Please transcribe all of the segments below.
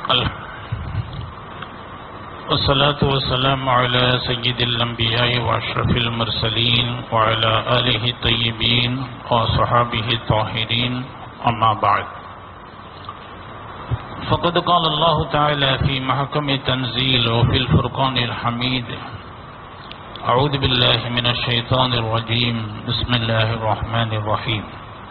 ال- والصلاة والسلام على سيد الأنبياء وأشرف المرسلين وعلى آله الطيبين وصحابه الطاهرين أما بعد فقد قال الله تعالى في محكم التنزيل وفي الفرقان الحميد أعوذ بالله من الشيطان الرجيم بسم الله الرحمن الرحيم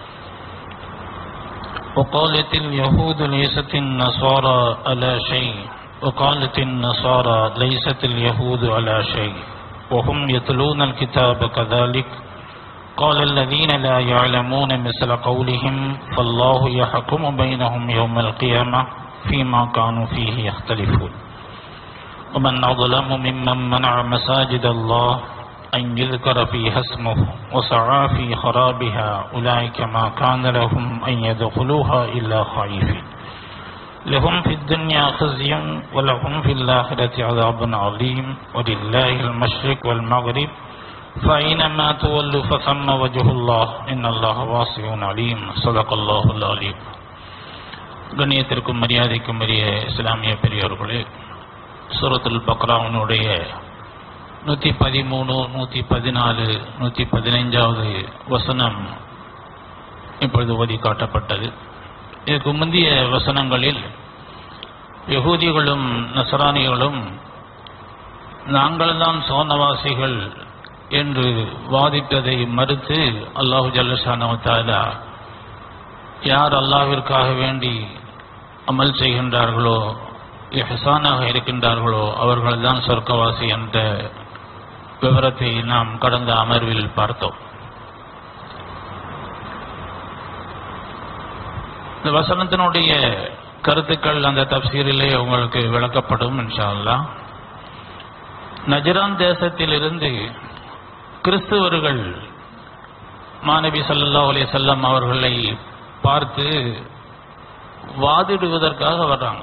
وقالت اليهود ليست النصارى على شيء وقالت النصارى ليست اليهود على شيء وهم يتلون الكتاب كذلك قال الذين لا يعلمون مثل قولهم فالله يحكم بينهم يوم القيامة فيما كانوا فيه يختلفون ومن أظلم ممن منع مساجد الله أن يذكر فيها اسمه وسعى في خرابها أولئك ما كان لهم أن يدخلوها إلا خائفين لهم في الدنيا خزي ولهم في الآخرة عذاب عظيم ولله المشرق والمغرب فأينما تولوا فثم وجه الله إن الله واسع عليم صدق الله العليم கண்ணியத்திற்கும் மரியாதைக்கும் உரிய இஸ்லாமிய பெரியோர்களே சூரத்துல் பக்ராவினுடைய நூற்றி பதிமூணு நூற்றி பதினாலு நூற்றி பதினைஞ்சாவது வசனம் இப்பொழுது ஓதி காட்டப்பட்டது இதுக்கு முந்தைய வசனங்களில் யகூதிகளும் நசரானிகளும் நாங்கள்தான் சோனவாசிகள் என்று வாதிட்டதை மறுத்து அல்லாஹு ஜல்லஷானவத்தாலா யார் அல்லாஹ்விற்காக வேண்டி அமல் செய்கின்றார்களோ இஹ்சானாக இருக்கின்றார்களோ அவர்கள்தான் சொர்க்கவாசி என்ற விவரத்தை நாம் கடந்த அமர்வில் பார்த்தோம் இந்த வசனத்தினுடைய கருத்துக்கள் அந்த தப்சீரிலே உங்களுக்கு விளக்கப்படும் இன்ஷா அல்லாஹ் நஜரான் தேசத்திலிருந்து கிறிஸ்துவர்கள் மாணவி சல்லல்லா அலைஹி செல்லம் அவர்களை பார்த்து வாதிடுவதற்காக வர்றாங்க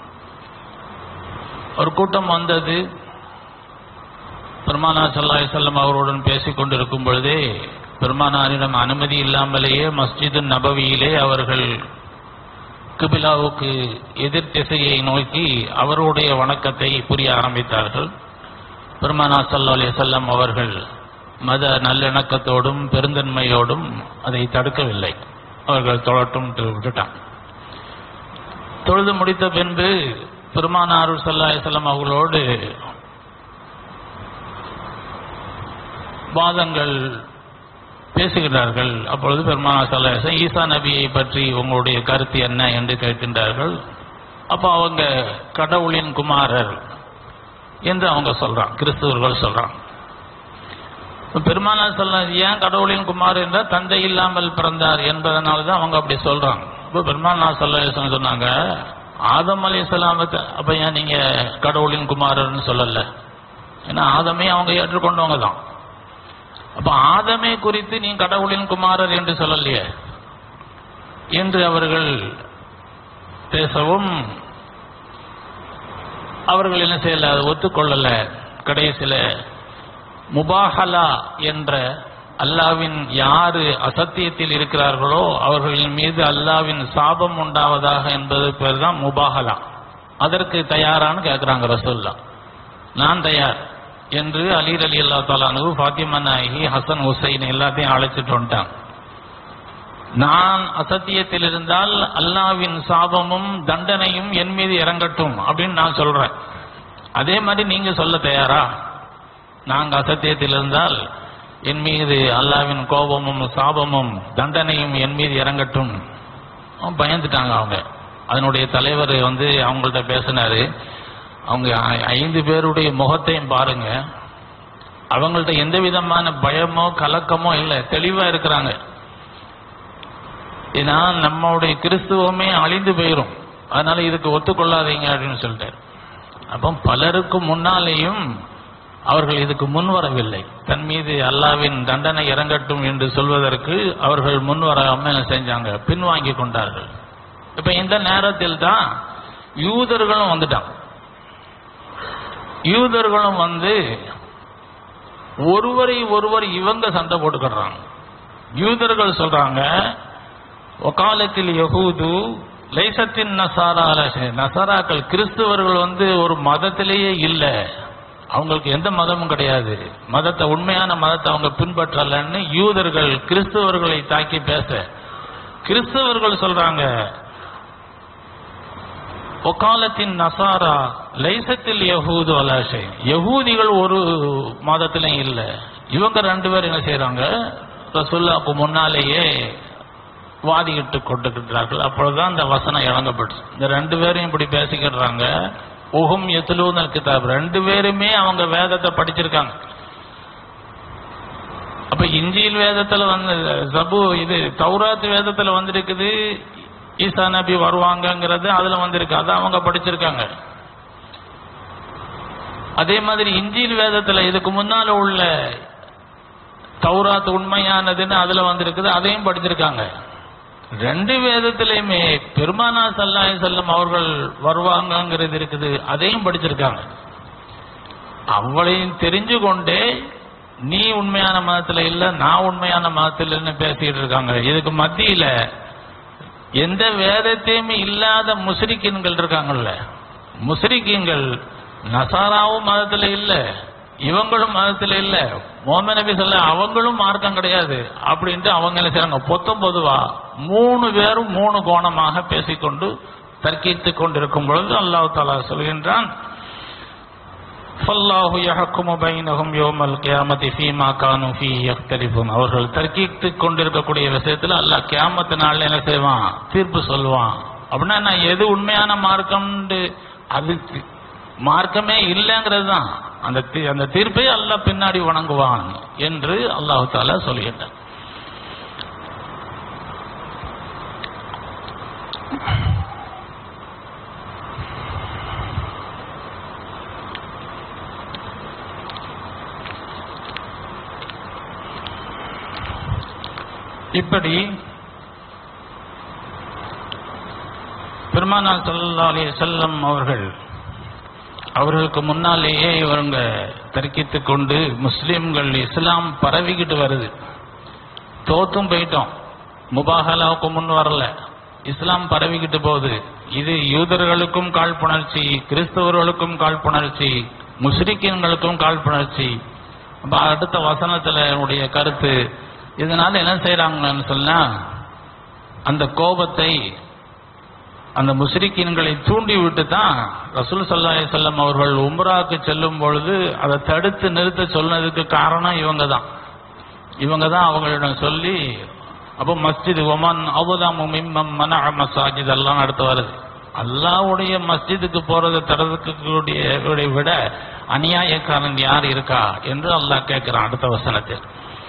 ஒரு கூட்டம் வந்தது பெருமானா சல்லாஹ் செல்லம் அவருடன் பேசிக் கொண்டிருக்கும் பொழுதே பெருமானாரிடம் அனுமதி இல்லாமலேயே மஸ்ஜிது நபவியிலே அவர்கள் கிபிலாவுக்கு எதிர் திசையை நோக்கி அவருடைய வணக்கத்தை புரிய ஆரம்பித்தார்கள் பெருமானா சல்லா அலி செல்லம் அவர்கள் மத நல்லிணக்கத்தோடும் பெருந்தன்மையோடும் அதை தடுக்கவில்லை அவர்கள் தொழட்டும் விட்டுட்டான் தொழுது முடித்த பின்பு பெருமானார் சல்லா செல்லம் அவர்களோடு வாதங்கள் பேசுகிறார்கள் அப்பொழுது பெருமானா சல்லா ஈசா நபியை பற்றி உங்களுடைய கருத்து என்ன என்று கேட்கின்றார்கள் அப்போ அவங்க கடவுளின் குமாரர் என்று அவங்க சொல்றான் கிறிஸ்துவர்கள் சொல்றான் பெருமானா சொல்ல ஏன் கடவுளின் குமார் என்றால் தந்தை இல்லாமல் பிறந்தார் என்பதனால தான் அவங்க அப்படி சொல்றாங்க இப்போ பெருமானா சொல்ல சொன்னாங்க ஆதம் அலி இஸ்லாமத்தை அப்ப ஏன் நீங்க கடவுளின் குமாரர்னு சொல்லல ஏன்னா ஆதமே அவங்க ஏற்றுக்கொண்டவங்க தான் அப்ப ஆதமே குறித்து நீ கடவுளின் குமாரர் என்று சொல்லலையே என்று அவர்கள் பேசவும் அவர்கள் என்ன செய்யல அதை ஒத்துக்கொள்ளல கடைசியில முபாஹலா என்ற அல்லாவின் யாரு அசத்தியத்தில் இருக்கிறார்களோ அவர்களின் மீது அல்லாவின் சாபம் உண்டாவதாக என்பது பேர் தான் முபாஹலா அதற்கு தயாரான்னு கேட்கிறாங்க ரசூல்லா நான் தயார் என்று அலீர் அலி அல்லா தாலானு ஃபாத்திமா நாயகி ஹசன் ஹுசைன் எல்லாத்தையும் அழைச்சிட்டு வந்துட்டாங்க நான் அசத்தியத்தில் இருந்தால் அல்லாவின் சாபமும் தண்டனையும் என் மீது இறங்கட்டும் அப்படின்னு நான் சொல்றேன் அதே மாதிரி நீங்க சொல்ல தயாரா நாங்க அசத்தியத்தில் இருந்தால் என் மீது அல்லாவின் கோபமும் சாபமும் தண்டனையும் என் மீது இறங்கட்டும் பயந்துட்டாங்க அவங்க அதனுடைய தலைவர் வந்து அவங்கள்ட்ட பேசினாரு அவங்க ஐந்து பேருடைய முகத்தையும் பாருங்க அவங்கள்ட்ட எந்த விதமான பயமோ கலக்கமோ இல்லை தெளிவா இருக்கிறாங்க ஏன்னா நம்மளுடைய கிறிஸ்துவமே அழிந்து போயிடும் அதனால இதுக்கு ஒத்துக்கொள்ளாதீங்க அப்படின்னு சொல்லிட்டாரு அப்போ பலருக்கு முன்னாலேயும் அவர்கள் இதுக்கு முன் வரவில்லை தன் மீது அல்லாவின் தண்டனை இறங்கட்டும் என்று சொல்வதற்கு அவர்கள் முன் வராம செஞ்சாங்க பின்வாங்கி கொண்டார்கள் இப்ப இந்த நேரத்தில் தான் யூதர்களும் வந்துட்டாங்க யூதர்களும் வந்து ஒருவரை ஒருவர் இவங்க சண்டை போட்டுக்கிறாங்க யூதர்கள் சொல்றாங்க ஒகாலத்தில் யகூது லைசத்தின் நசாரா நசாராக்கள் கிறிஸ்துவர்கள் வந்து ஒரு மதத்திலேயே இல்லை அவங்களுக்கு எந்த மதமும் கிடையாது மதத்தை உண்மையான மதத்தை அவங்க பின்பற்றலன்னு யூதர்கள் கிறிஸ்துவர்களை தாக்கி பேச கிறிஸ்தவர்கள் சொல்றாங்க ஒக்காலத்தின் நசாரா லைசத்தில் யஹூது அலாஷை யகூதிகள் ஒரு மதத்திலையும் இல்லை இவங்க ரெண்டு பேரும் என்ன செய்றாங்க ரசுல்லாக்கு முன்னாலேயே வாதிக்கிட்டு கொண்டுகின்றார்கள் அப்பொழுதுதான் இந்த வசனம் இறங்கப்பட்டு இந்த ரெண்டு பேரும் இப்படி பேசிக்கிடுறாங்க உகும் எத்துலூனல் கிதாப் ரெண்டு பேருமே அவங்க வேதத்தை படிச்சிருக்காங்க அப்ப இஞ்சியில் வேதத்துல வந்து சபு இது தௌராத் வேதத்துல வந்திருக்குது ஈசா நபி வருவாங்கங்கிறது அதுல வந்திருக்கு அதை அவங்க படிச்சிருக்காங்க அதே மாதிரி இஞ்சியில் வேதத்துல இதுக்கு முன்னால உள்ள தௌராத் உண்மையானதுன்னு அதுல வந்திருக்குது அதையும் படிச்சிருக்காங்க ரெண்டு வேதத்திலையுமே பெருமானா சல்லாஹி செல்லம் அவர்கள் வருவாங்கங்கிறது இருக்குது அதையும் படிச்சிருக்காங்க அவளையும் தெரிஞ்சு கொண்டே நீ உண்மையான மதத்துல இல்ல நான் உண்மையான மதத்துல பேசிட்டு இருக்காங்க இதுக்கு மத்தியில எந்த வேதத்தையுமே இல்லாத முஸ்ரிக்கின்கள் இருக்காங்கல்ல முஸ்ரிக்கின்கள் நசாராவும் மதத்துல இல்ல இவங்களும் மதத்துல இல்ல மோம நபி சொல்ல அவங்களும் மார்க்கம் கிடையாது அப்படின்ட்டு அவங்க என்ன செய்றாங்க பொத்தம் பொதுவா மூணு பேரும் மூணு கோணமாக பேசிக்கொண்டு தர்க்கித்துக் கொண்டிருக்கும் பொழுது அல்லாஹ் தாலா சொல்கின்றான் ஃபல்லாஹு யஹக்குமு பைனஹும் யௌமல் கியாமத்தி ஃபீமா கானு ஃபீ யக்தலிஃபுன் அவர்கள் தர்க்கித்துக் கொண்டிருக்கக்கூடிய விஷயத்துல அல்லாஹ் கியாமத்து நாள்ல என்ன செய்வான் தீர்ப்பு சொல்லுவான் அப்படின்னா நான் எது உண்மையான மார்க்கம்னு அது தி- மார்க்கமே இல்லைங்கிறது தான் அந்த தி- அந்த தீர்ப்பை அல்லாஹ் பின்னாடி வணங்குவான் என்று அல்லாஹ் தாலா சொல்கின்றான் இப்படி பெருமானார் ஸல்லல்லாஹு அலைஹி வஸல்லம் அவர்கள் அவர்களுக்கு முன்னாலேயே இவங்க தர்க்கித்துக் கொண்டு முஸ்லிம்கள் இஸ்லாம் பரவிக்கிட்டு வருது தோத்தும் போயிட்டோம் முபாகலாவுக்கு முன் வரல இஸ்லாம் பரவிக்கிட்டு போகுது இது யூதர்களுக்கும் காழ்ப்புணர்ச்சி கிறிஸ்தவர்களுக்கும் காழ்ப்புணர்ச்சி முஸ்லிக்கின்களுக்கும் காழ்ப்புணர்ச்சி அப்ப அடுத்த வசனத்துல என்னுடைய கருத்து இதனால என்ன செய்யறாங்கன்னு சொன்னா அந்த கோபத்தை அந்த முஸ்ரிக்கீன்களை தூண்டி விட்டு தான் ரசூல் சல்லாஹ் செல்லம் அவர்கள் உம்ராக்கு செல்லும் பொழுது அதை தடுத்து நிறுத்த சொன்னதுக்கு காரணம் இவங்க தான் இவங்க தான் அவங்களிடம் சொல்லி அப்போ மஸ்ஜித் ஒமன் அபுதாமு மிம்மம் மன மசாஜித் எல்லாம் அடுத்து வருது அல்லாவுடைய மஸ்ஜிதுக்கு போறதை தடுக்கக்கூடிய விட அநியாயக்காரன் யார் இருக்கா என்று அல்லாஹ் கேட்கிறான் அடுத்த வசனத்தில்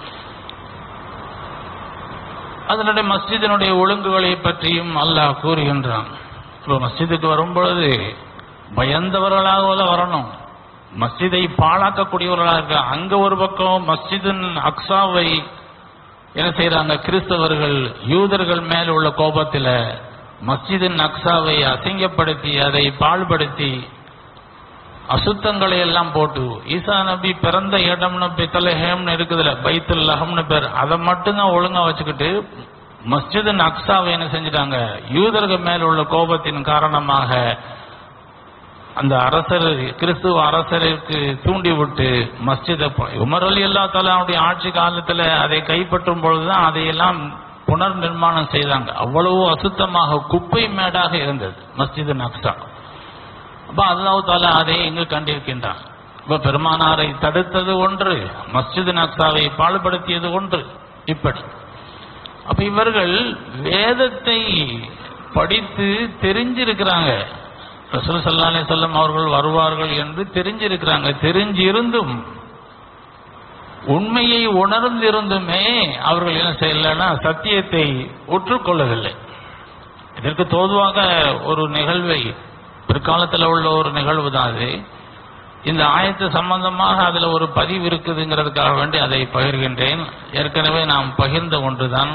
அதனுடைய மஸ்ஜிதினுடைய ஒழுங்குகளை பற்றியும் அல்லாஹ் கூறுகின்றான் இப்போ மஸ்ஜிதுக்கு வரும் பொழுது பயந்தவர்களாக வரணும் மஸ்ஜிதை பாழாக்கக்கூடியவர்களாக இருக்க அங்க ஒரு பக்கம் மஸ்ஜிதின் அக்ஸாவை என்ன செய்யறாங்க கிறிஸ்தவர்கள் யூதர்கள் மேல் உள்ள கோபத்தில் மஸ்ஜிதின் அக்ஸாவை அசிங்கப்படுத்தி அதை பாழ்படுத்தி அசுத்தங்களை எல்லாம் போட்டு ஈசா நபி பிறந்த இடம்னு பித்தலஹேம்னு இருக்குதுல பைத்துல் லஹம்னு பேர் அதை மட்டும்தான் ஒழுங்கா வச்சுக்கிட்டு மஸ்ஜிதின் அக்ஸாவை என்ன செஞ்சிட்டாங்க யூதர்கள் மேல் உள்ள கோபத்தின் காரணமாக அந்த அரசர் கிறிஸ்துவ அரசருக்கு தூண்டி விட்டு மஸ்ஜிதை ப- உமர் அலி அல்லா தலாவுடைய ஆட்சி காலத்துல அதை கைப்பற்றும் பொழுதுதான் அதையெல்லாம் புனர் நிர்மாணம் செய்தாங்க அவ்வளவு அசுத்தமாக குப்பை மேடாக இருந்தது மஸ்ஜிது அக்ஸா அப்ப அல்லாஹ் தாலா அதை இங்கு கண்டிருக்கின்றான் இப்ப பெருமானாரை தடுத்தது ஒன்று மஸ்ஜிது நக்சாவை பாழ்படுத்தியது ஒன்று இப்படி அப்ப இவர்கள் வேதத்தை படித்து தெரிஞ்சிருக்கிறாங்க ரசூல் ஸல்லல்லாஹு அலைஹி வஸல்லம் அவர்கள் வருவார்கள் என்று தெரிஞ்சிருக்கிறாங்க தெரிஞ்சிருந்தும் உண்மையை உணர்ந்திருந்துமே அவர்கள் என்ன செய்யலைன்னா சத்தியத்தை ஒற்றுக்கொள்ளவில்லை இதற்கு தோதுவாக ஒரு நிகழ்வை பிற்காலத்தில் உள்ள ஒரு நிகழ்வு தான் அது இந்த ஆயத்து சம்பந்தமாக அதுல ஒரு பதிவு இருக்குதுங்கிறதுக்காக வேண்டி அதை பகிர்கின்றேன் ஏற்கனவே நாம் பகிர்ந்த ஒன்றுதான்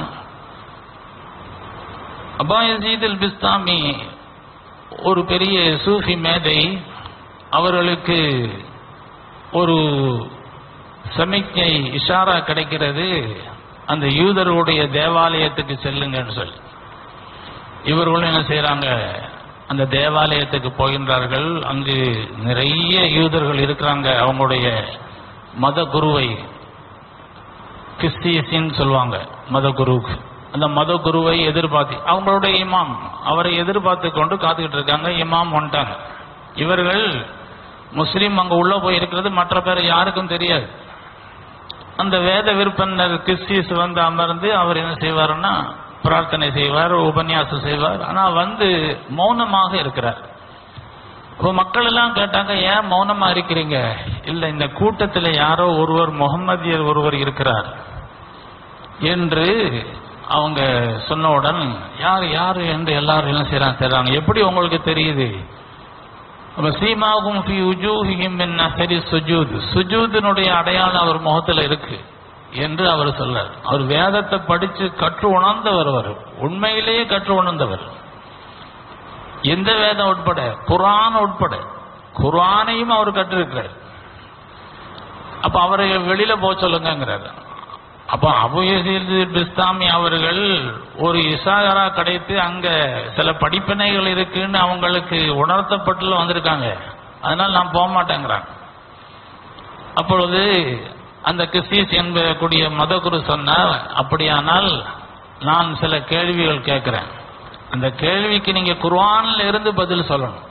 அபாயசீதில் பிஸ்தாமி ஒரு பெரிய சூஃபி மேதை அவர்களுக்கு ஒரு சமிக்ஞை இஷாரா கிடைக்கிறது அந்த யூதருடைய தேவாலயத்துக்கு செல்லுங்கன்னு சொல்லி இவர்களும் என்ன செய்றாங்க அந்த தேவாலயத்துக்கு போகின்றார்கள் அங்கு நிறைய யூதர்கள் இருக்கிறாங்க அவங்களுடைய மத குருவை கிறிஸ்டியசின்னு சொல்லுவாங்க மத குருவுக்கு அந்த மத குருவை எதிர்பார்த்து அவங்களுடைய இமாம் அவரை எதிர்பார்த்து கொண்டு காத்துக்கிட்டு இருக்காங்க இமாம் வந்துட்டாங்க இவர்கள் முஸ்லீம் அங்க உள்ள போய் இருக்கிறது மற்ற பேர் யாருக்கும் தெரியாது அந்த வேத விற்பனர் கிறிஸ்டியஸ் வந்து அமர்ந்து அவர் என்ன செய்வாருன்னா பிரார்த்தனை செய்வார் உபன்யாசம் செய்வார் ஆனா வந்து மௌனமாக இருக்கிறார் இப்போ மக்கள் எல்லாம் கேட்டாங்க ஏன் மௌனமா இருக்கிறீங்க இல்ல இந்த கூட்டத்தில் யாரோ ஒருவர் முகம்மதியர் ஒருவர் இருக்கிறார் என்று அவங்க சொன்னவுடன் யார் யார் என்று எல்லாரும் என்ன செய்றாங்க செய்றாங்க எப்படி உங்களுக்கு தெரியுது அப்ப சீமாகும் ஃபி உஜூஹிஹிம் மின் அஸரி சுஜூத் சுஜூதினுடைய அடையாளம் அவர் முகத்துல இருக்கு என்று அவர் சொல்றார் அவர் வேதத்தை படிச்சு கற்று உணர்ந்தவர் அவர் உண்மையிலேயே கற்று உணர்ந்தவர் எந்த வேதம் உட்பட குர்ஆன் உட்பட குர்ஆனையும் அவர் கற்றிருக்கிறார் அப்ப அவரை வெளியில போக சொல்லுங்கிறார் அப்ப அபுயசீது பிஸ்தாமி அவர்கள் ஒரு இசாகரா கிடைத்து அங்க சில படிப்பினைகள் இருக்குன்னு அவங்களுக்கு உணர்த்தப்பட்டு வந்திருக்காங்க அதனால நான் போக மாட்டேங்கிறாங்க அப்பொழுது அந்த கிறிஸ்டிஸ் என்பக்கூடிய மதகுரு சொன்னார் அப்படியானால் நான் சில கேள்விகள் கேட்கிறேன் அந்த கேள்விக்கு நீங்க குர்ஆன்ல இருந்து பதில் சொல்லணும்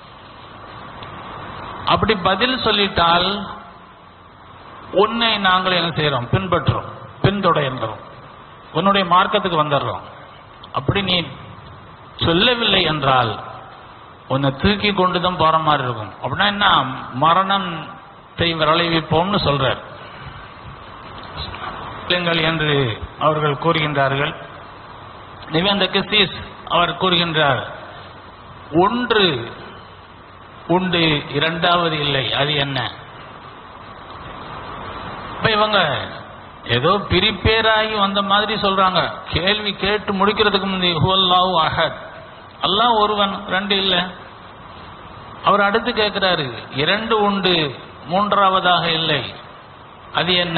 அப்படி பதில் சொல்லிட்டால் உன்னை நாங்கள் என்ன செய்யறோம் பின்பற்றுறோம் பின்தொடர்கிறோம் உன்னுடைய மார்க்கத்துக்கு வந்துடுறோம் அப்படி நீ சொல்லவில்லை என்றால் உன்னை தூக்கி கொண்டு தான் போற மாதிரி இருக்கும் அப்படின்னா என்ன மரணத்தை விளைவிப்போம்னு சொல்றார் இல்லைங்கள் என்று அவர்கள் கூறுகின்றார்கள் எனவே அந்த கிறிஸ்தீஸ் அவர் கூறுகின்றார் ஒன்று உண்டு இரண்டாவது இல்லை அது என்ன இப்ப இவங்க ஏதோ பிரிப்பேராகி வந்த மாதிரி சொல்றாங்க கேள்வி கேட்டு முடிக்கிறதுக்கு முந்தி ஹுவல்லாஹு அஹத் அல்லாஹ் ஒருவன் ரெண்டு இல்ல அவர் அடுத்து கேட்கிறாரு இரண்டு உண்டு மூன்றாவதாக இல்லை அது என்ன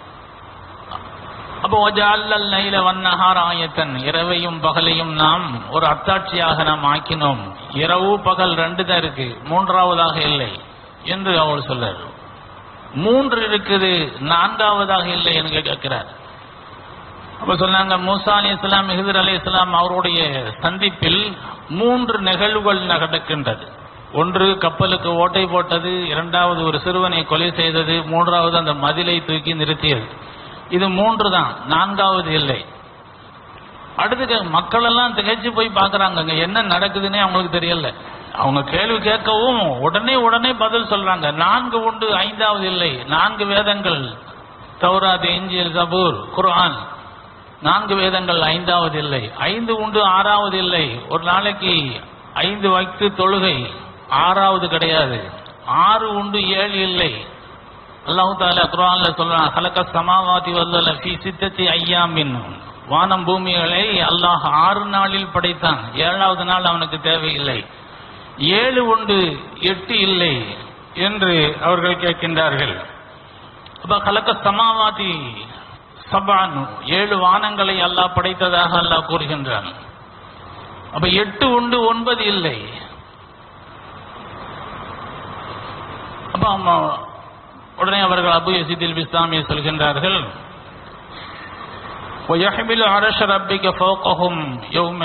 அப்போ ஒஜால்லல் நைல வன்னஹார் ஆயத்தன் இரவையும் பகலையும் நாம் ஒரு அத்தாட்சியாக நாம் ஆக்கினோம் இரவு பகல் ரெண்டு தான் இருக்கு மூன்றாவதாக இல்லை என்று அவர் சொல்றார் மூன்று இருக்குது நான்காவதாக இல்லை என்று கேட்கிறார் அப்ப சொன்னாங்க மூசா அலி இஸ்லாம் ஹிதர் அலி இஸ்லாம் அவருடைய சந்திப்பில் மூன்று நிகழ்வுகள் நடக்கின்றது ஒன்று கப்பலுக்கு ஓட்டை போட்டது இரண்டாவது ஒரு சிறுவனை கொலை செய்தது மூன்றாவது அந்த மதிலை தூக்கி நிறுத்தியது இது மூன்று தான் நான்காவது இல்லை அடுத்து மக்கள் எல்லாம் திகைச்சு போய் பார்க்கறாங்க அங்க என்ன நடக்குதுன்னே அவங்களுக்கு தெரியல அவங்க கேள்வி கேட்கவும் உடனே உடனே பதில் சொல்றாங்க நான்கு உண்டு ஐந்தாவது இல்லை நான்கு வேதங்கள் தௌராத் இஞ்சில் சபூர் குர்ஆன் நான்கு வேதங்கள் ஐந்தாவது இல்லை ஐந்து உண்டு ஆறாவது இல்லை ஒரு நாளைக்கு ஐந்து வக்து தொழுகை ஆறாவது கிடையாது ஆறு உண்டு ஏழு இல்லை அல்லாஹு தாலா குர்ஆன்ல சொல்றான் ஹலக சமாவாதி வல்லல ஃபீ சித்தத்தி ஐயாமின் வானம் பூமிகளை அல்லாஹ் ஆறு நாளில் படைத்தான் ஏழாவது நாள் அவனுக்கு தேவையில்லை ஏழு உண்டு எட்டு இல்லை என்று அவர்கள் கேட்கின்றார்கள் அப்ப கலக்க சமாவாதி சபானு ஏழு வானங்களை அல்லாஹ் படைத்ததாக அல்லாஹ் கூறுகின்றான் அப்ப எட்டு உண்டு ஒன்பது இல்லை அப்ப அவங்க உடனே அவர்கள் அபு யசீதில் பிஸ்தாமியை சொல்கின்றார்கள் ويحمل عرش ربك فوقهم يوم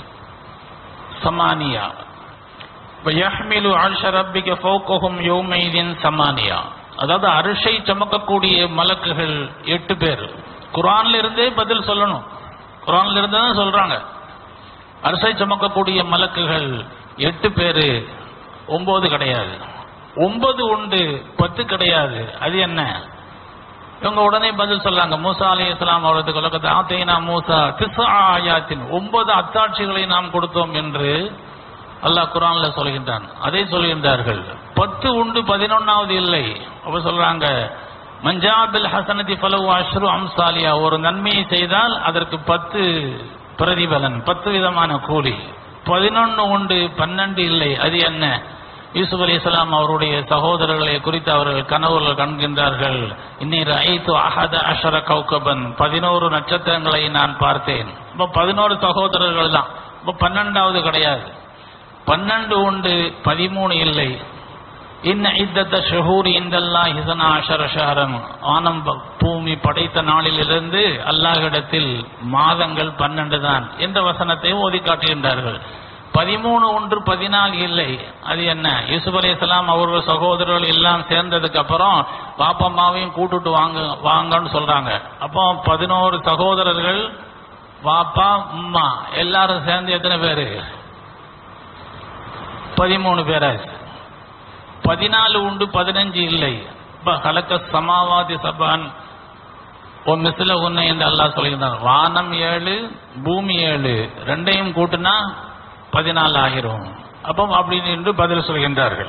ثمانية ويحمل عرش ربك فوقهم يومئذ ثمانية அதாவது அரிசை சுமக்கக்கூடிய மலக்குகள் எட்டு பேர் குரான்ல இருந்தே பதில் சொல்லணும் குரான்ல இருந்து தான் சொல்றாங்க அரிசை சுமக்கக்கூடிய மலக்குகள் எட்டு பேரு ஒன்பது கிடையாது ஒன்பது உண்டு பத்து கிடையாது அது என்ன இவங்க உடனே பதில் சொல்றாங்க மூசா அலி இஸ்லாம் அவரது உலகத்தை ஆத்தைனா மூசா திசா ஆயாத்தின் ஒன்பது அத்தாட்சிகளை நாம் கொடுத்தோம் என்று அல்லாஹ் குரான்ல சொல்கின்றான் அதை சொல்கின்றார்கள் பத்து உண்டு பதினொன்னாவது இல்லை அப்ப சொல்றாங்க மஞ்சாபில் ஹசனதி பலவு அஷ்ரு அம்சாலியா ஒரு நன்மையை செய்தால் அதற்கு பத்து பிரதிபலன் பத்து விதமான கூலி பதினொன்னு உண்டு பன்னெண்டு இல்லை அது என்ன யூசுப் அலி இஸ்லாம் அவருடைய சகோதரர்களை குறித்து அவர்கள் கனவுகள் காண்கின்றார்கள் இன்னிர் ஐத்து அஹத அஷர கௌகபன் பதினோரு நட்சத்திரங்களை நான் பார்த்தேன் இப்போ பதினோரு சகோதரர்கள் தான் இப்போ பன்னெண்டாவது கிடையாது பன்னெண்டு உண்டு பதிமூணு இல்லை இன்ன இத்தத்த ஷஹூர் இந்தல்லா ஹிசனா அஷர ஷஹரன் வானம் ப- பூமி படைத்த நாளிலிருந்து அல்லாஹ்விடத்தில் மாதங்கள் பன்னெண்டு தான் என்ற வசனத்தை ஓதி காட்டுகின்றார்கள் பதிமூணு ஒன்று பதினாலு இல்லை அது என்ன யூசுப் அலைஹிஸ்ஸலாம் அவர்கள் சகோதரர்கள் எல்லாம் சேர்ந்ததுக்கு அப்புறம் பாப்பம்மாவையும் கூட்டுட்டு வாங்க வாங்கன்னு சொல்றாங்க அப்போ பதினோரு சகோதரர்கள் வாப்பா உம்மா எல்லாரும் சேர்ந்து எத்தனை பேரு பதிமூணு பேராச்சு பதினாலு உண்டு பதினஞ்சு இல்லை இப்ப கலக்க சமாவாதி சபான் ஓ மிஸ்ல உன்னை என்று அல்லாஹ் சொல்கிறார் வானம் ஏழு பூமி ஏழு ரெண்டையும் கூட்டினா பதினாலு ஆகிரும் அப்போ அப்படின்னு என்று பதில் சொல்கின்றார்கள்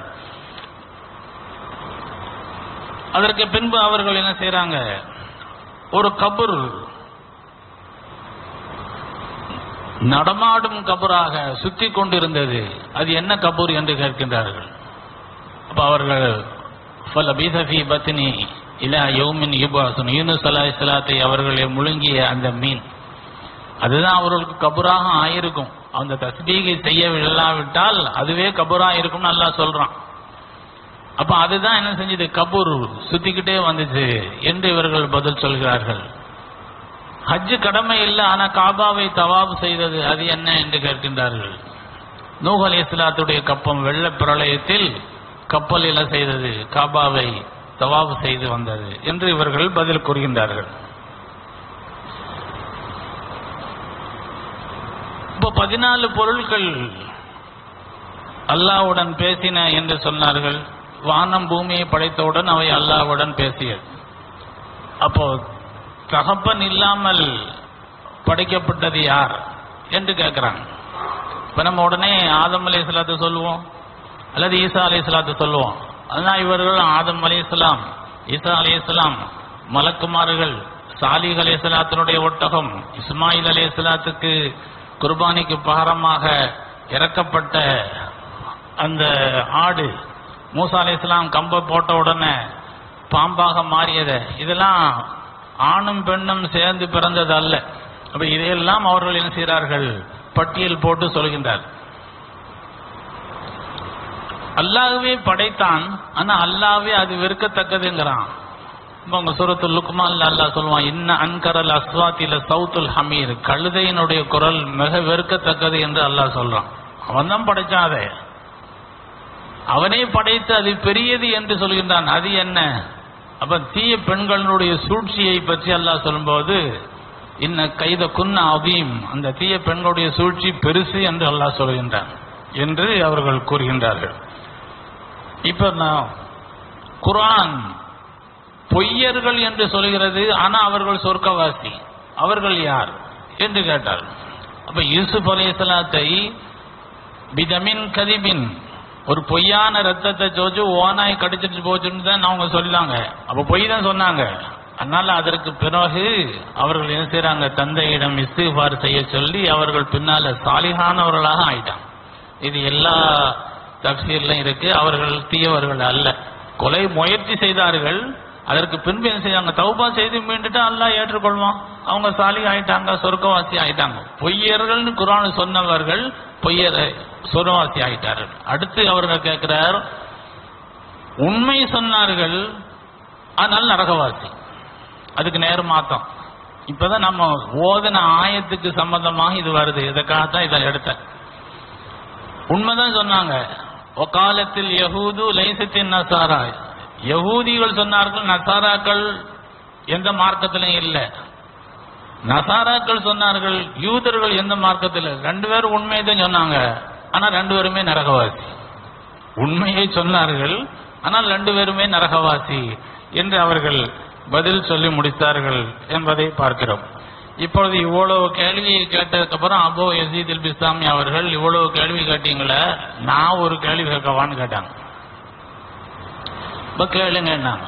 அதற்கு பின்பு அவர்கள் என்ன செய்றாங்க ஒரு கபூர் நடமாடும் கபூராக சுத்தி கொண்டிருந்தது அது என்ன கபூர் என்று கேட்கின்றார்கள் அப்ப அவர்கள் ஃபலபீஸ ஃபீ பத்னி இலா யௌமின் யுபாசுன் யூனுஸ் அலைஹிஸ்ஸலாத்தை அவர்களை முழுங்கிய அந்த மீன் அதுதான் அவர்களுக்கு கபூராக ஆயிருக்கும் அந்த தஸ்பீகை செய்ய இல்லாவிட்டால் அதுவே கபூரா இருக்கும்னு அல்லாஹ் சொல்றான் அப்ப அதுதான் என்ன செஞ்சது கபூர் சுத்திக்கிட்டே வந்துச்சு என்று இவர்கள் பதில் சொல்கிறார்கள் ஹஜ் கடமை இல்லை ஆனா காபாவை தவாப் செய்தது அது என்ன என்று கேட்கின்றார்கள் நூஹ் அலைஹிஸ்ஸலாத்துடைய கப்பம் வெள்ள பிரளயத்தில் கப்பலில் செய்தது காபாவை தவாப் செய்து வந்தது என்று இவர்கள் பதில் கூறுகின்றார்கள் இப்போ பதினாலு பொருட்கள் அல்லாஹ்வுடன் பேசின என்று சொன்னார்கள் வானம் பூமியை படைத்தவுடன் அவை அல்லாஹ்வுடன் பேசியது அப்போ தகப்பன் இல்லாமல் படைக்கப்பட்டது யார் என்று கேட்கிறாங்க இப்ப நம்ம உடனே ஆதம் அலை சொல்லுவோம் அல்லது ஈசா அலை சொல்லுவோம் அதனால் இவர்கள் ஆதம் அலை ஈசா அலை மலக்குமார்கள் சாலிக் அலை ஒட்டகம் இஸ்மாயில் அலை குர்பானிக்கு பகரமாக இறக்கப்பட்ட அந்த ஆடு மூசா அலை கம்பை போட்ட உடனே பாம்பாக மாறியது இதெல்லாம் ஆணும் பெண்ணும் சேர்ந்து பிறந்தது அல்ல அப்ப இதையெல்லாம் அவர்கள் என்ன செய்கிறார்கள் பட்டியல் போட்டு சொல்கின்றார் அல்லாஹ்வே படைத்தான் ஆனா அல்லாஹ்வே அது வெறுக்கத்தக்கதுங்கிறான் இப்ப உங்க சூரத்துல் லுக்மான்ல அல்லாஹ் சொல்லுவான் இன்ன அன்கரல் அஸ்வாத்தில சவுத்துல் ஹமீர் கழுதையினுடைய குரல் மிக வெறுக்கத்தக்கது என்று அல்லாஹ் சொல்றான் அவன் தான் படைச்சான் அதை அவனே படைத்து அது பெரியது என்று சொல்கின்றான் அது என்ன அப்ப தீய பெண்களுடைய சூழ்ச்சியை பற்றி அல்லாஹ் சொல்லும்போது இன்ன கைத குன்ன அவீம் அந்த தீய பெண்களுடைய சூழ்ச்சி பெருசு என்று அல்லாஹ் சொல்கின்றான் என்று அவர்கள் கூறுகின்றார்கள் இப்ப நான் குர்ஆன் பொய்யர்கள் என்று சொல்கிறது ஆனா அவர்கள் சொர்க்கவாசி அவர்கள் யார் என்று கேட்டார் அப்ப யூசுப் அலைஹிஸ்ஸலாத்தை பிதமின் கதிபின் ஒரு பொய்யான ரத்தத்தை சோச்சு ஓனாய் கடிச்சிட்டு போச்சுன்னு தான் அவங்க சொல்லாங்க அப்ப பொய் தான் சொன்னாங்க அதனால அதற்கு பிறகு அவர்கள் என்ன செய்றாங்க தந்தையிடம் இஸ்திஃபார் செய்ய சொல்லி அவர்கள் பின்னால சாலிகானவர்களாக ஆயிட்டாங்க இது எல்லா தப்சீர்லையும் இருக்கு அவர்கள் தீயவர்கள் அல்ல கொலை முயற்சி செய்தார்கள் அதற்கு பின்பு என்ன செய்தாங்க தௌபா செய்து மீண்டுட்டு அல்லாஹ் ஏற்றுக்கொள்வான் அவங்க சாலி ஆயிட்டாங்க சொர்க்கவாசி ஆயிட்டாங்க பொய்யர்கள்னு குரான் சொன்னவர்கள் பொய்யர் சொர்க்கவாசி ஆயிட்டார்கள் அடுத்து அவர்கள் கேட்கிறார் உண்மை சொன்னார்கள் ஆனால் நரகவாசி அதுக்கு நேர் மாத்தம் இப்பதான் நம்ம ஓதன ஆயத்துக்கு சம்பந்தமாக இது வருது இதுக்காகத்தான் இதை எடுத்தேன் உண்மைதான் சொன்னாங்க ஒகாலத்தில் யஹூது லைசத்தின் நசாரா யகூதிகள் சொன்னார்கள் நசாராக்கள் எந்த மார்க்கத்திலும் இல்லை நசாராக்கள் சொன்னார்கள் யூதர்கள் எந்த மார்க்கத்தில் ரெண்டு பேரும் உண்மையை தான் சொன்னாங்க ஆனா ரெண்டு பேருமே நரகவாசி உண்மையை சொன்னார்கள் ஆனால் ரெண்டு பேருமே நரகவாசி என்று அவர்கள் பதில் சொல்லி முடித்தார்கள் என்பதை பார்க்கிறோம் இப்பொழுது இவ்வளவு கேள்வியை கேட்டதுக்கு அப்புறம் அபோ யசீதில் பிஸ்தாமி அவர்கள் இவ்வளவு கேள்வி கேட்டீங்களே நான் ஒரு கேள்வி கேட்கவான்னு கேட்டாங்க இப்ப கேளுங்க என்னாங்க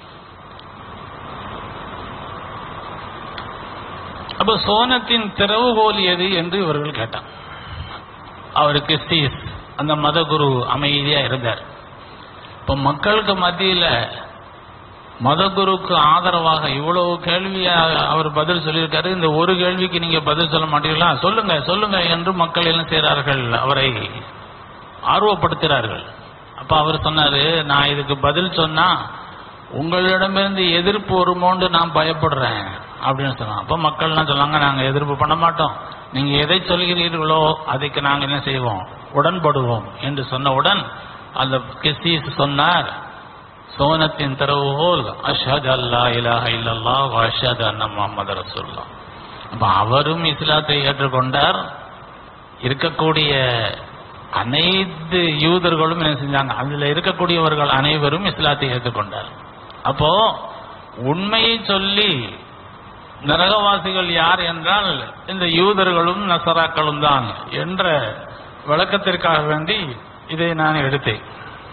அப்ப சோனத்தின் திறவுகோல் எது என்று இவர்கள் கேட்டாங்க அவருக்கு ஸ்டீஸ் அந்த மதகுரு அமைதியா இருந்தார் இப்ப மக்களுக்கு மத்தியில மதகுருக்கு ஆதரவாக இவ்வளவு கேள்வி அவர் பதில் சொல்லியிருக்காரு இந்த ஒரு கேள்விக்கு நீங்க பதில் சொல்ல மாட்டீங்களா சொல்லுங்க சொல்லுங்க என்று மக்கள் என்ன செய்கிறார்கள் அவரை ஆர்வப்படுத்துகிறார்கள் அப்ப அவர் சொன்னாரு நான் இதுக்கு பதில் சொன்னா உங்களிடமிருந்து எதிர்ப்பு வருமோன்னு நான் பயப்படுறேன் அப்படின்னு சொன்னாங்க அப்ப மக்கள்லாம் சொன்னாங்க நாங்க எதிர்ப்பு பண்ண மாட்டோம் நீங்க எதை சொல்கிறீர்களோ அதுக்கு நாங்க என்ன செய்வோம் உடன்படுவோம் என்று சொன்னவுடன் அந்த கிஸ்தீஸ் சொன்னார் சோனத்தின் திறவுகோல் அஷத் அல்லா இலாஹ இல்லல்லா அஷத் அண்ணா முகமது ரசூல்லா அப்ப அவரும் இஸ்லாத்தை ஏற்றுக்கொண்டார் இருக்கக்கூடிய அனைத்து யூதர்களும் என்ன செஞ்சாங்க அதுல இருக்கக்கூடியவர்கள் அனைவரும் இஸ்லாத்தை ஏற்றுக்கொண்டார் அப்போ உண்மையை சொல்லி நரகவாசிகள் யார் என்றால் இந்த யூதர்களும் நசராக்களும் தான் என்ற விளக்கத்திற்காக வேண்டி இதை நான் எடுத்தேன்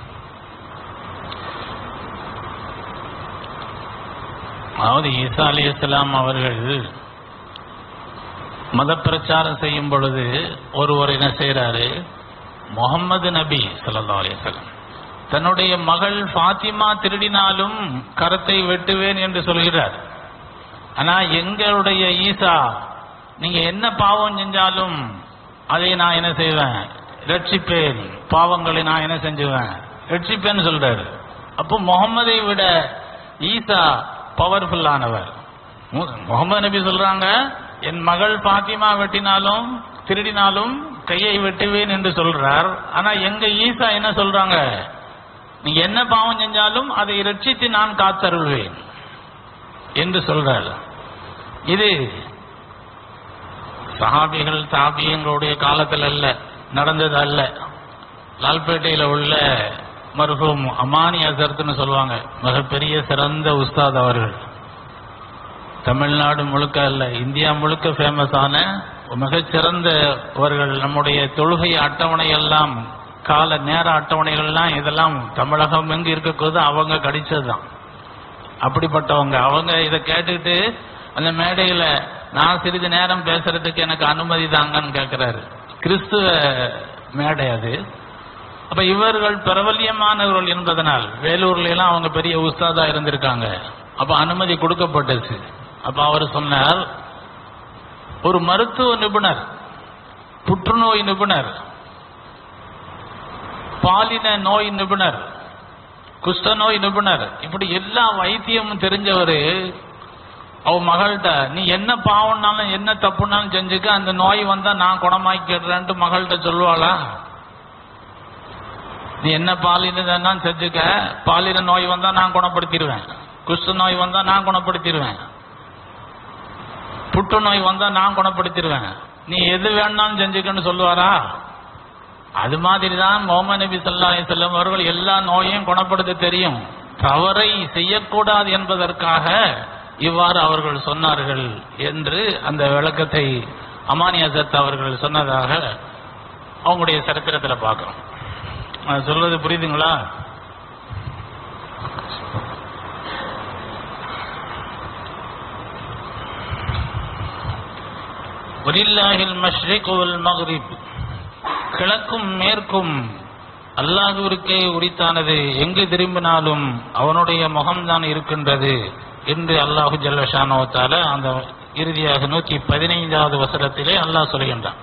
அதாவது ஈசா அலி இஸ்லாம் அவர்கள் மத பிரச்சாரம் செய்யும் பொழுது ஒருவர் என்ன செய்யறாரு முகமது நபி ஸல்லல்லாஹு அலைஹி வஸல்லம் தன்னுடைய மகள் ஃபாத்திமா திருடினாலும் கரத்தை வெட்டுவேன் என்று சொல்கிறார் ஆனா எங்களுடைய ஈசா நீங்க என்ன பாவம் செஞ்சாலும் அதை நான் என்ன செய்வேன் ரட்சிப்பேன் பாவங்களை நான் என்ன செஞ்சுவேன் ரட்சிப்பேன்னு சொல்றாரு அப்போ முகம்மதை விட ஈசா பவர்ஃபுல்லானவர் முகமது நபி சொல்றாங்க என் மகள் பாத்திமா வெட்டினாலும் திருடினாலும் கையை வெட்டுவேன் என்று சொல்றார் ஆனா எங்க ஈசா என்ன சொல்றாங்க நீங்க என்ன பாவம் செஞ்சாலும் அதை ரட்சித்து நான் காத்தருள்வேன் என்று சொல்றார் இது சஹாபிகள் தாபியங்களுடைய காலத்தில் அல்ல நடந்தது அல்ல லால்பேட்டையில் உள்ள மருகும் அமானி அசர்த்துன்னு சொல்லுவாங்க மிகப்பெரிய சிறந்த உஸ்தாத் அவர்கள் தமிழ்நாடு முழுக்க அல்ல இந்தியா முழுக்க ஃபேமஸான மிகச்சிறந்தவர்கள் நம்முடைய தொழுகை அட்டவணை எல்லாம் கால நேர அட்டவணைகள்லாம் இதெல்லாம் தமிழகம் எங்கு இருக்கக்கூடாது அவங்க கடிச்சதுதான் அப்படிப்பட்டவங்க அவங்க இதை கேட்டுக்கிட்டு அந்த மேடையில நான் சிறிது நேரம் பேசுறதுக்கு எனக்கு அனுமதி தாங்கன்னு கேட்கிறாரு கிறிஸ்துவ மேடை அது அப்ப இவர்கள் பிரபல்யமானவர்கள் என்பதனால் வேலூர்ல எல்லாம் அவங்க பெரிய உஸ்தாதா இருந்திருக்காங்க அப்ப அனுமதி கொடுக்கப்பட்டுச்சு அப்ப அவர் சொன்னார் ஒரு மருத்துவ நிபுணர் புற்றுநோய் நிபுணர் பாலின நோய் நிபுணர் குஷ்டநோய் நிபுணர் இப்படி எல்லா வைத்தியமும் தெரிஞ்சவரு அவ மகள்கிட்ட நீ என்ன பாவம்னாலும் என்ன தப்புனாலும் செஞ்சுக்க அந்த நோய் வந்தா நான் குணமாக்கிடுறேன்ட்டு மகள்கிட்ட சொல்லுவாளா நீ என்ன பாலினா செஞ்சுக்க பாலின நோய் வந்தா நான் குணப்படுத்திடுவேன் குஷ்ட நோய் வந்தா நான் குணப்படுத்திடுவேன் புற்றுநோய் வந்தா நான் குணப்படுத்திடுவேன் நீ எது வேணாலும் செஞ்சுக்கன்னு சொல்லுவாரா அது மாதிரி தான் முகமது நபி ஸல்லல்லாஹு அலைஹி வஸல்லம் அவர்கள் எல்லா நோயையும் குணப்படுத்த தெரியும் தவறை செய்யக்கூடாது என்பதற்காக இவ்வாறு அவர்கள் சொன்னார்கள் என்று அந்த விளக்கத்தை அமானி அசத் அவர்கள் சொன்னதாக அவங்களுடைய சரித்திரத்தில் பார்க்கிறோம் நான் சொல்றது புரியுதுங்களா வலில்லாஹில் மஷ்ரிக் வல் மக்ரிப் கிழக்கும் மேற்கும் அல்லாஹுவிற்கே உரித்தானது எங்கு திரும்பினாலும் அவனுடைய முகம்தான் இருக்கின்றது என்று அல்லாஹு ஜல்லஷானோத்தால அந்த இறுதியாக நூற்றி பதினைந்தாவது வசனத்திலே அல்லாஹ் சொல்கின்றான்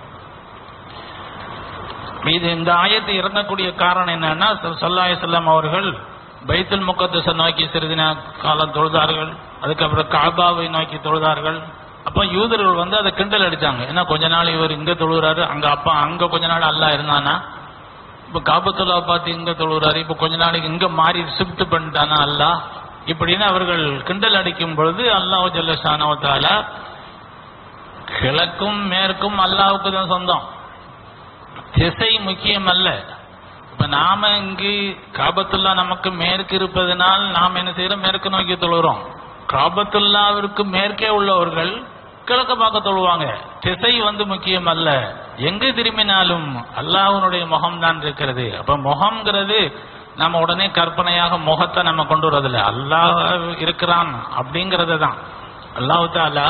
இது இந்த ஆயத்து இறங்கக்கூடிய காரணம் என்னன்னா சொல்லாய செல்லம் அவர்கள் பைத்துல் முக்கத்தச நோக்கி சிறிது நே- காலம் தொழுதார்கள் அதுக்கப்புறம் காபாவை நோக்கி தொழுதார்கள் அப்ப யூதர்கள் வந்து அதை கிண்டல் அடிச்சாங்க ஏன்னா கொஞ்ச நாள் இவர் இங்க தொழுகிறாரு அங்க அப்பா அங்க கொஞ்ச நாள் அல்லாஹ் இருந்தானா இப்ப காபத்துல்லா பார்த்து இங்க தொழுகிறாரு இப்ப கொஞ்ச நாளைக்கு இங்க மாறி ஷிஃப்ட் பண்ணிட்டானா அல்லாஹ் இப்படின்னு அவர்கள் கிண்டல் அடிக்கும் பொழுது அல்லாஹ் ஜல்லஷானவத்தால கிழக்கும் மேற்கும் அல்லாஹ்வுக்கு தான் சொந்தம் திசை முக்கியம் அல்ல இப்ப நாம இங்கு காபத்துல்லா நமக்கு மேற்கு இருப்பதனால் நாம் என்ன செய்யறோம் மேற்கு நோக்கி தொழுகிறோம் காபத்துல்லாவிற்கு மேற்கே உள்ளவர்கள் கிழக்க பார்க்க தொழுவாங்க திசை வந்து முக்கியம் அல்ல எங்கு திரும்பினாலும் அல்லாஹ்வுடைய முகம் தான் இருக்கிறது அப்ப முகம்ங்கிறது நம்ம உடனே கற்பனையாக முகத்தை நம்ம கொண்டு வரதில்லை அல்லாஹ் இருக்கிறான் அப்படிங்கறது தான் அல்லாஹ் தாலா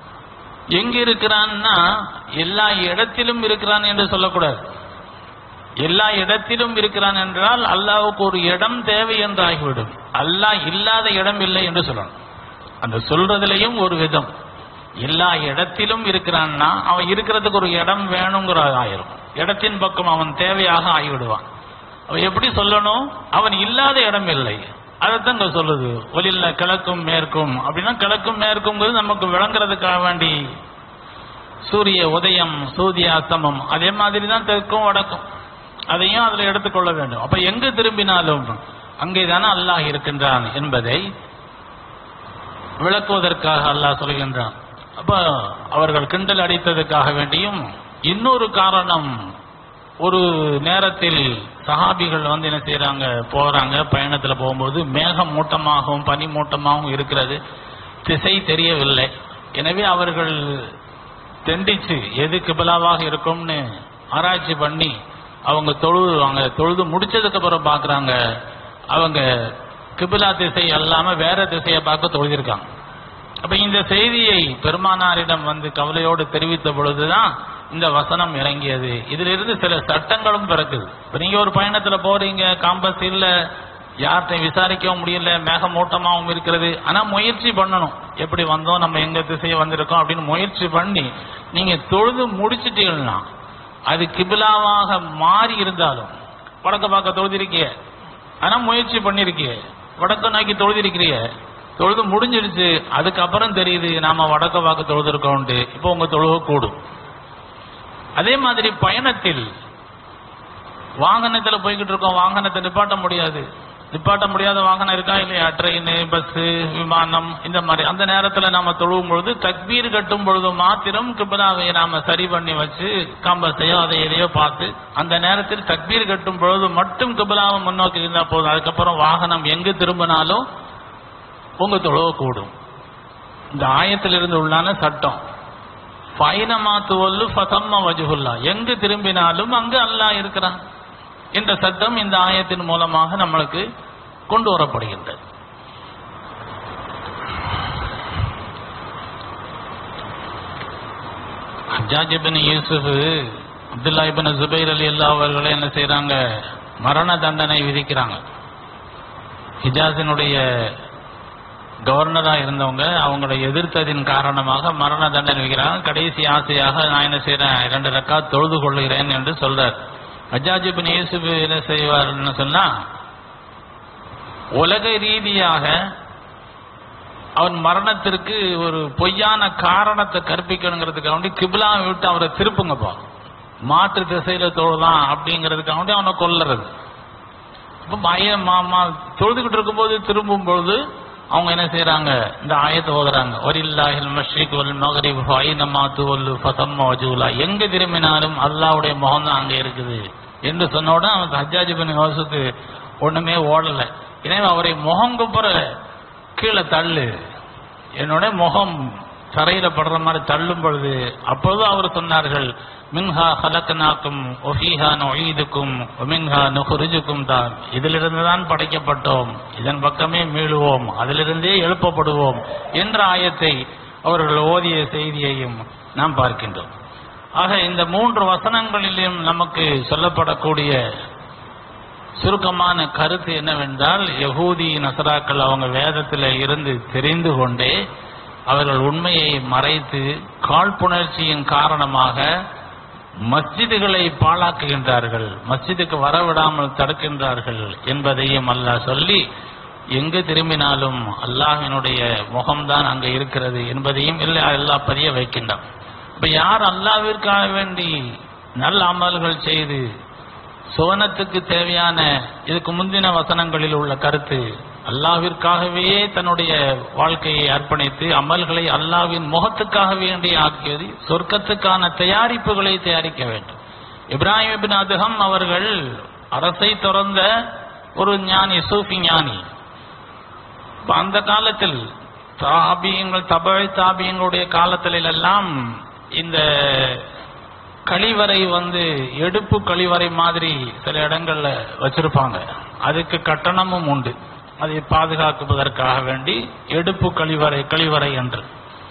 எங்க இருக்கிறான்னா எல்லா இடத்திலும் இருக்கிறான் என்று சொல்லக்கூடாது எல்லா இடத்திலும் இருக்கிறான் என்றால் அல்லாஹ்வுக்கு ஒரு இடம் தேவை என்று ஆகிவிடும் அல்லாஹ் இல்லாத இடம் இல்லை என்று சொல்லணும் அந்த சொல்றதுலயும் ஒரு விதம் எல்லா இடத்திலும் இருக்கிறான்னா அவன் இருக்கிறதுக்கு ஒரு இடம் வேணுங்கிற ஆயிரும் இடத்தின் பக்கம் அவன் தேவையாக ஆகிவிடுவான் அவன் எப்படி சொல்லணும் அவன் இல்லாத இடம் இல்லை அதைத்தான் இங்க சொல்லுது ஒலில்ல கிழக்கும் மேற்கும் அப்படின்னா கிழக்கும் மேற்குங்கிறது நமக்கு விளங்குறதுக்காக வேண்டி சூரிய உதயம் சூரிய அஸ்தமம் அதே மாதிரி தான் தெற்கும் வடக்கும் அதையும் அதுல எடுத்துக்கொள்ள வேண்டும் அப்ப எங்கு திரும்பினாலும் அங்கே தானே அல்லாஹ் இருக்கின்றான் என்பதை விளக்குவதற்காக அல்லாஹ் சொல்கின்றான் அப்ப அவர்கள் கிண்டல் அடித்ததுக்காக வேண்டியும் இன்னொரு காரணம் ஒரு நேரத்தில் சஹாபிகள் வந்து என்ன செய்றாங்க போறாங்க பயணத்துல போகும்போது மேகம் மூட்டமாகவும் பனி மூட்டமாகவும் இருக்கிறது திசை தெரியவில்லை எனவே அவர்கள் தெண்டிச்சு எது கிபிலாவாக இருக்கும்னு ஆராய்ச்சி பண்ணி அவங்க தொழுவாங்க தொழுது முடிச்சதுக்கு அப்புறம் பாக்குறாங்க அவங்க கிபிலா திசை அல்லாம வேற திசையை பார்க்க தொழுதிருக்காங்க அப்ப இந்த செய்தியை பெருமானாரிடம் வந்து கவலையோடு தெரிவித்த பொழுதுதான் இந்த வசனம் இறங்கியது இதிலிருந்து சில சட்டங்களும் பிறக்குது இப்ப நீங்க ஒரு பயணத்துல போறீங்க காம்பஸ் இல்ல யார்கிட்டையும் விசாரிக்கவும் முடியல மேகமூட்டமாகவும் இருக்கிறது ஆனா முயற்சி பண்ணணும் எப்படி வந்தோம் நம்ம எங்க திசையை வந்திருக்கோம் அப்படின்னு முயற்சி பண்ணி நீங்க தொழுது முடிச்சிட்டீங்கன்னா அது கிபிலாவாக மாறி இருந்தாலும் வடக்க பார்க்க தொழுதிருக்கிய ஆனா முயற்சி பண்ணிருக்கிய வடக்க நோக்கி தொழுதிருக்கிறிய தொழுது முடிஞ்சிடுச்சு அதுக்கப்புறம் தெரியுது நாம வடக்க பார்க்க தொழுதிருக்கோம்ட்டு இப்போ உங்க தொழுக கூடும் அதே மாதிரி பயணத்தில் வாகனத்துல போய்கிட்டு இருக்கோம் வாகனத்தை நிப்பாட்ட முடியாது நிப்பாட்ட முடியாத வாகனம் இருக்கா இல்லையா ட்ரெயின் பஸ் விமானம் இந்த மாதிரி அந்த நேரத்துல நாம தொழுவும் பொழுது தக்பீர் கட்டும் பொழுது மாத்திரம் கிபிலாவை நாம சரி பண்ணி வச்சு காம்பஸையோ அதை எதையோ பார்த்து அந்த நேரத்தில் தக்பீர் கட்டும் பொழுது மட்டும் கிபிலாவை முன்னோக்கி இருந்தா போதும் அதுக்கப்புறம் வாகனம் எங்கு திரும்பினாலும் உங்க தொழுவ கூடும் இந்த ஆயத்திலிருந்து உள்ளான சட்டம் பைனமாத்துவல்லு ஃபசம்ம வஜுகுல்லா எங்கு திரும்பினாலும் அங்கு அல்லாஹ் இருக்கிறான் என்ற சட்டம் இந்த ஆயத்தின் மூலமாக நம்மளுக்கு கொண்டு வரப்படுகின்றது ஹஜ்ஜாஜ் இப்னு யூசுப் அப்துல்லா இப்னு ஜுபைர் அலி அல்லா அவர்களே என்ன செய்றாங்க மரண தண்டனை விதிக்கிறாங்க ஹிஜாஸினுடைய கவர்னரா இருந்தவங்க அவங்களை எதிர்த்ததின் காரணமாக மரண தண்டனை விதிக்கிறாங்க கடைசி ஆசையாக நான் என்ன செய்றேன் இரண்டு ரக்கா தொழுது கொள்கிறேன் என்று சொல்றார் ஹஜ்ஜாஜ் இப்னு யூசுப் என்ன செய்வார்னு சொன்னா உலக ரீதியாக அவன் மரணத்திற்கு ஒரு பொய்யான காரணத்தை கற்பிக்கணுங்கிறதுக்காக வேண்டி கிபிலாவை விட்டு அவரை திருப்புங்கப்பா மாற்று திசையில தொழலாம் அப்படிங்கிறதுக்காக வேண்டி அவனை கொல்லுறது இப்ப பய மாமா தொழுதுகிட்டு இருக்கும்போது திரும்பும் பொழுது அவங்க என்ன செய்யறாங்க இந்த ஆயத்தை ஓதுறாங்க ஒரில்லாஹில் மஷ்ரிக் வல் மகரிப் ஃபைனமா துவல்லு ஃபசம்ம வஜூலா எங்க திரும்பினாலும் அல்லாஹ்வுடைய முகம் தான் அங்க இருக்குது என்று சொன்ன உடனே அவன் ஹஜ்ஜாஜ் பின் யோசுக்கு ஒண்ணுமே ஓடல எனவே அவரை முகம் குப்புற கீழே தள்ளு என்னோட முகம் தரையில படுற மாதிரி தள்ளும் பொழுது அப்பொழுது அவர் சொன்னார்கள் மின்ஹா ஹலக்கனாக்கும் ஒஹீஹா நொயீதுக்கும் ஒமின்ஹா நுகுருஜுக்கும் தான் இதிலிருந்து தான் படைக்கப்பட்டோம் இதன் பக்கமே மீளுவோம் அதிலிருந்தே எழுப்பப்படுவோம் என்ற ஆயத்தை அவர்கள் ஓதிய செய்தியையும் நாம் பார்க்கின்றோம் ஆக இந்த மூன்று வசனங்களிலும் நமக்கு சொல்லப்படக்கூடிய சுருக்கமான கருத்து என்னவென்றால் யகூதி நசராக்கள் அவங்க வேதத்தில் இருந்து தெரிந்து கொண்டே அவர்கள் உண்மையை மறைத்து காழ்ப்புணர்ச்சியின் காரணமாக மஸ்ஜிதுகளை பாழாக்குகின்றார்கள் மஸ்ஜிதுக்கு வரவிடாமல் தடுக்கின்றார்கள் என்பதையும் அல்லாஹ் சொல்லி எங்கு திரும்பினாலும் அல்லாஹினுடைய முகம்தான் அங்க இருக்கிறது என்பதையும் இல்லை அல்லாஹ் பதிய வைக்கின்றான் இப்ப யார் அல்லாவிற்காக வேண்டி நல்ல அமல்கள் செய்து சுவனத்துக்கு தேவையான இதுக்கு முந்தின வசனங்களில் உள்ள கருத்து அல்லாவிற்காகவே தன்னுடைய வாழ்க்கையை அர்ப்பணித்து அமல்களை அல்லாவின் முகத்துக்காக வேண்டி ஆக்கியது சொர்க்கத்துக்கான தயாரிப்புகளை தயாரிக்க வேண்டும் இப்ராஹிம் இபின் அதுகம் அவர்கள் அரசை துறந்த ஒரு ஞானி சூஃபி ஞானி இப்ப அந்த காலத்தில் தாபியங்கள் தபழ் தாபியங்களுடைய காலத்தில எல்லாம் இந்த கழிவறை வந்து எடுப்பு கழிவறை மாதிரி சில இடங்கள்ல வச்சிருப்பாங்க அதுக்கு கட்டணமும் உண்டு அதை பாதுகாக்குவதற்காக வேண்டி எடுப்பு கழிவறை கழிவறை என்று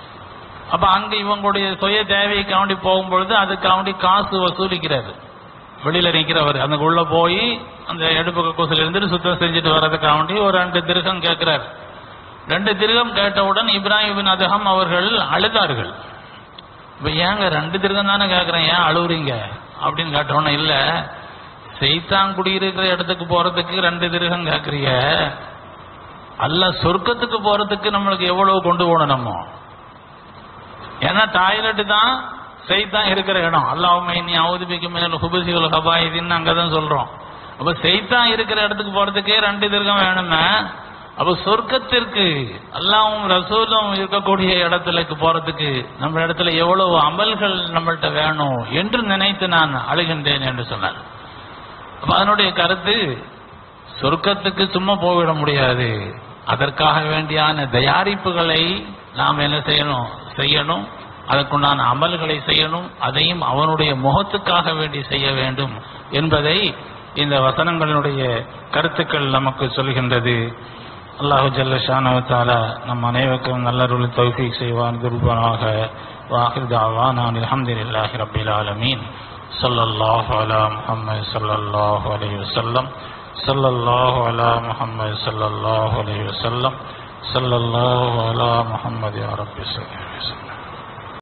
அப்ப அங்க இவங்களுடைய சுய தேவைக்காண்டி போகும்பொழுது அதுக்காண்டி காசு வசூலிக்கிறது வெளியில நிக்கிறவர் அந்த உள்ள போய் அந்த எடுப்பு கக்கூசில் இருந்துட்டு சுத்தம் செஞ்சுட்டு வர்றதுக்காக வேண்டி ஒரு ரெண்டு திருகம் கேட்கிறார் ரெண்டு திருகம் கேட்டவுடன் இப்ராஹிம் பின் அதகம் அவர்கள் அழுதார்கள் இப்ப ஏங்க ரெண்டு திருகம் தானே கேட்கறேன் ஏன் அழுவுறீங்க அப்படின்னு கேட்டவுடனே இல்ல செய்தான் குடியிருக்கிற இடத்துக்கு போறதுக்கு ரெண்டு திருகம் கேட்கறீங்க அல்ல சொர்க்கத்துக்கு போறதுக்கு நம்மளுக்கு எவ்வளவு கொண்டு போகணும் நம்ம ஏன்னா டாய்லெட் தான் செய்தான் இருக்கிற இடம் அல்லாவுமே நீ அவதிபிக்கு மேல ஹுபசிகள் ஹபாயுதின்னு அங்கதான் சொல்றோம் அப்ப செய்தான் இருக்கிற இடத்துக்கு போறதுக்கே ரெண்டு திருகம் வேணுமே அப்ப சொர்க்கத்திற்கு அல்லாவும் ரசூலும் இருக்கக்கூடிய இடத்துலக்கு போறதுக்கு நம்ம இடத்துல எவ்வளவு அமல்கள் நம்மள்ட்ட வேணும் என்று நினைத்து நான் அழுகின்றேன் என்று சொன்னார் அப்ப அதனுடைய கருத்து சொர்க்கத்துக்கு சும்மா போய்விட முடியாது அதற்காக வேண்டியான தயாரிப்புகளை நாம் என்ன செய்யணும் செய்யணும் அதற்குண்டான அமல்களை செய்யணும் அதையும் அவனுடைய முகத்துக்காக வேண்டி செய்ய வேண்டும் என்பதை இந்த வசனங்களினுடைய கருத்துக்கள் நமக்கு சொல்கின்றது அல்லாஹு ஜல்ல ஷானவத்தால நம் அனைவருக்கும் நல்லருள் தௌஃபீக் செய்வான் துர்பனாக வாஹிர் தாவான் அல்ஹம்துலில்லாஹி ரப்பில் ஆலமீன் ஸல்லல்லாஹு அலா முஹம்மது ஸல்லல்லாஹு அலைஹி வஸல்லம் ஸல்லல்லாஹு அலா முஹம்மது ஸல்லல்லாஹு அலைஹி வஸல்லம் ஸல்லல்லாஹு அலா முஹம்மது யா ரப்பி ஸல்லல்லாஹு அலைஹி வஸல்லம்